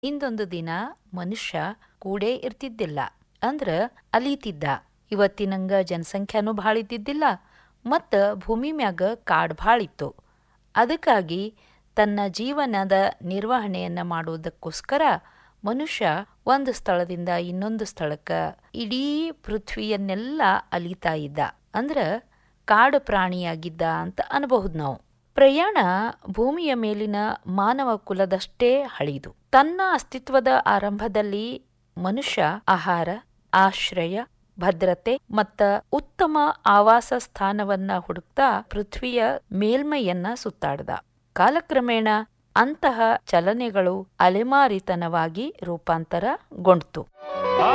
ಇಂದೊಂದು ದಿನ ಮನುಷ್ಯ ಕೂಡೇ ಇರ್ತಿದ್ದಿಲ್ಲ ಅಂದ್ರ ಅಲೀತಿದ್ದ ಇವತ್ತಿನಂಗ ಜನಸಂಖ್ಯಾನೂ ಭಾಳ ಇದ್ದಿದ್ದಿಲ್ಲ ಮತ್ತ ಭೂಮಿ ಮ್ಯಾಗ ಕಾಡ್ ಭಾಳ ಇತ್ತು ಅದಕ್ಕಾಗಿ ತನ್ನ ಜೀವನದ ನಿರ್ವಹಣೆಯನ್ನ ಮಾಡುವುದಕ್ಕೋಸ್ಕರ ಮನುಷ್ಯ ಒಂದು ಸ್ಥಳದಿಂದ ಇನ್ನೊಂದು ಸ್ಥಳಕ್ಕ ಇಡೀ ಪೃಥ್ವಿಯನ್ನೆಲ್ಲ ಅಲಿತಾ ಇದ್ದ ಅಂದ್ರ ಕಾಡು ಪ್ರಾಣಿಯಾಗಿದ್ದ ಅಂತ ಅನ್ಬಹುದು ನಾವು ಪ್ರಯಾಣ ಭೂಮಿಯ ಮೇಲಿನ ಮಾನವ ಕುಲದಷ್ಟೇ ಹಳಿದು ತನ್ನ ಅಸ್ತಿತ್ವದ ಆರಂಭದಲ್ಲಿ ಮನುಷ್ಯ ಆಹಾರ ಆಶ್ರಯ ಭದ್ರತೆ ಮತ್ತ ಉತ್ತಮ ಆವಾಸ ಸ್ಥಾನವನ್ನ ಹುಡುಕ್ತಾ ಪೃಥ್ವಿಯ ಮೇಲ್ಮೈಯನ್ನ ಸುತ್ತಾಡ್ದ ಕಾಲಕ್ರಮೇಣ ಅಂತಹ ಚಲನೆಗಳು ಅಲೆಮಾರಿತನವಾಗಿ ರೂಪಾಂತರಗೊಂಡ್ತು